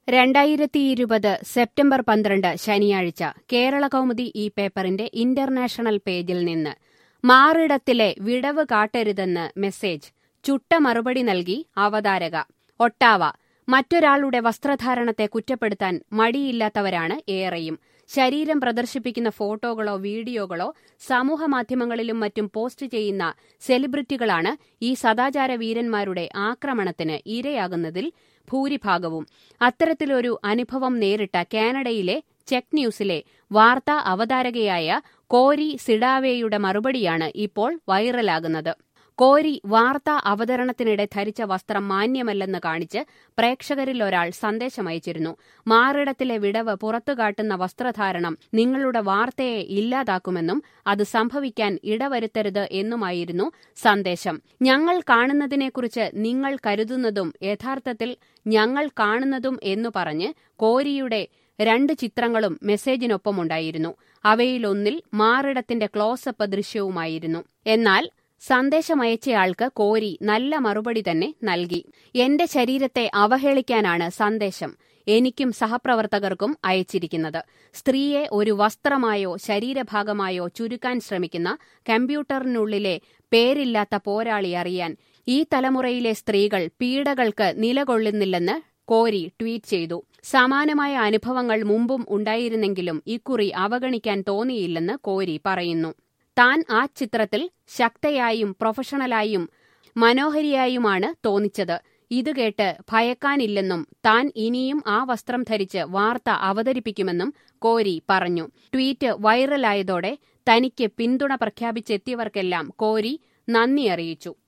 രണ്ടായിരത്തി ഇരുപത് സെപ്റ്റംബർ പന്ത്രണ്ട് ശനിയാഴ്ച കേരള കൗമുദി ഈ പേപ്പറിന്റെ ഇന്റർനാഷണൽ പേജിൽ നിന്ന് മാറിടത്തിലെ വിടവ് കാട്ടരുതെന്ന് മെസ്സേജ് ചുട്ട മറുപടി നൽകി അവതാരക ഒട്ടാവ മറ്റൊരാളുടെ വസ്ത്രധാരണത്തെ കുറ്റപ്പെടുത്താൻ മടിയില്ലാത്തവരാണ് ഏറെയും ശരീരം പ്രദർശിപ്പിക്കുന്ന ഫോട്ടോകളോ വീഡിയോകളോ സമൂഹമാധ്യമങ്ങളിലും മറ്റും പോസ്റ്റ് ചെയ്യുന്ന സെലിബ്രിറ്റികളാണ് ഈ സദാചാര വീരന്മാരുടെ ആക്രമണത്തിന് ഇരയാകുന്നതിൽ ഭൂരിഭാഗവും അത്തരത്തിലൊരു അനുഭവം നേരിട്ട കാനഡയിലെ ചെക്ക് ന്യൂസിലെ വാർത്താ അവതാരകയായ കോരി സിഡാവേയുടെ മറുപടിയാണ് ഇപ്പോൾ വൈറലാകുന്നത് കോരി വാർത്താ അവതരണത്തിനിടെ ധരിച്ച വസ്ത്രം മാന്യമല്ലെന്ന് കാണിച്ച് പ്രേക്ഷകരിൽ ഒരാൾ സന്ദേശമയച്ചിരുന്നു മാറിടത്തിലെ വിടവ് പുറത്തുകാട്ടുന്ന വസ്ത്രധാരണം നിങ്ങളുടെ വാർത്തയെ ഇല്ലാതാക്കുമെന്നും അത് സംഭവിക്കാൻ ഇടവരുത്തരുത് എന്നുമായിരുന്നു സന്ദേശം ഞങ്ങൾ കാണുന്നതിനെക്കുറിച്ച് നിങ്ങൾ കരുതുന്നതും യഥാർത്ഥത്തിൽ ഞങ്ങൾ കാണുന്നതും എന്നു പറഞ്ഞ് കോരിയുടെ രണ്ട് ചിത്രങ്ങളും മെസ്സേജിനൊപ്പമുണ്ടായിരുന്നു അവയിലൊന്നിൽ മാറിടത്തിന്റെ ക്ലോസപ്പ് ദൃശ്യവുമായിരുന്നു എന്നാൽ സന്ദേശമയച്ചയാൾക്ക് കോരി നല്ല മറുപടി തന്നെ നൽകി എന്റെ ശരീരത്തെ അവഹേളിക്കാനാണ് സന്ദേശം എനിക്കും സഹപ്രവർത്തകർക്കും അയച്ചിരിക്കുന്നത് സ്ത്രീയെ ഒരു വസ്ത്രമായോ ശരീരഭാഗമായോ ചുരുക്കാൻ ശ്രമിക്കുന്ന കമ്പ്യൂട്ടറിനുള്ളിലെ പേരില്ലാത്ത പോരാളി അറിയാൻ ഈ തലമുറയിലെ സ്ത്രീകൾ പീഡകൾക്ക് നിലകൊള്ളുന്നില്ലെന്ന് കോരി ട്വീറ്റ് ചെയ്തു സമാനമായ അനുഭവങ്ങൾ മുമ്പും ഉണ്ടായിരുന്നെങ്കിലും ഇക്കുറി അവഗണിക്കാൻ തോന്നിയില്ലെന്ന് കോരി പറയുന്നു താൻ ആ ചിത്രത്തിൽ ശക്തയായും പ്രൊഫഷണലായും മനോഹരിയായുമാണ് തോന്നിച്ചത് ഇത് കേട്ട് ഭയക്കാനില്ലെന്നും താൻ ഇനിയും ആ വസ്ത്രം ധരിച്ച് വാർത്ത അവതരിപ്പിക്കുമെന്നും കോരി പറഞ്ഞു ട്വീറ്റ് വൈറലായതോടെ തനിക്ക് പിന്തുണ പ്രഖ്യാപിച്ചെത്തിയവർക്കെല്ലാം കോരി നന്ദി അറിയിച്ചു